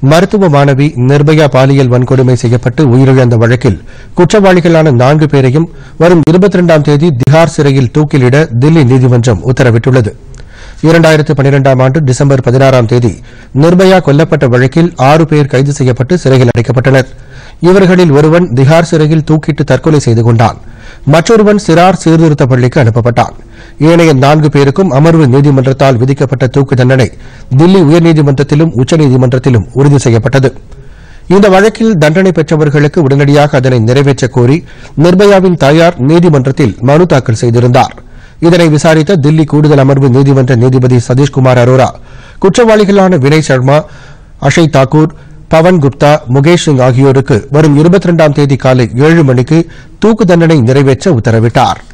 மருத்துவ மாணவி நிர்பயா பாலியல் வன்கொடுமை செய்யப்பட்டு உயிரிழந்த வழக்கில் குற்றவாளிகளான நான்கு பேரையும் வரும் இருபத்தி இரண்டாம் தேதி திஹார் சிறையில் தூக்கிலிட தில்லி நீதிமன்றம் உத்தரவிட்டுள்ளது இரண்டாயிரத்து பனிரெண்டாம் ஆண்டு டிசம்பர் பதினாறாம் தேதி நிர்பயா கொல்லப்பட்ட வழக்கில் ஆறு பேர் கைது செய்யப்பட்டு சிறையில் அடைக்கப்பட்டனர் இவர்களில் ஒருவன் திஹார் சிறையில் தூக்கிட்டு தற்கொலை செய்து கொண்டான் மற்றொருவன் சிறார் சீர்திருத்த பள்ளிக்கு அனுப்பப்பட்டான் ஏனைய நான்கு பேருக்கும் அமர்வு நீதிமன்றத்தால் விதிக்கப்பட்ட தூக்கு தண்டனை தில்லி உயர்நீதிமன்றத்திலும் உச்சநீதிமன்றத்திலும் உறுதி செய்யப்பட்டது இந்த வழக்கில் தண்டனை பெற்றவர்களுக்கு உடனடியாக அதனை நிறைவேற்றக் கோரி நிர்பயாவின் தாயார் நீதிமன்றத்தில் மனு தாக்கல் செய்திருந்தார் இதனை விசாரித்த தில்லி கூடுதல் அமர்வு நீதிமன்ற நீதிபதி சதீஷ்குமார் அரோரா குற்றவாளிகளான வினய் சர்மா அஷய் தாக்கூர் பவன் குப்தா முகேஷ் சிங் ஆகியோருக்கு வரும் இருபத்தி இரண்டாம் தேதி காலை ஏழு மணிக்கு தூக்கு தண்டனை நிறைவேற்ற உத்தரவிட்டார்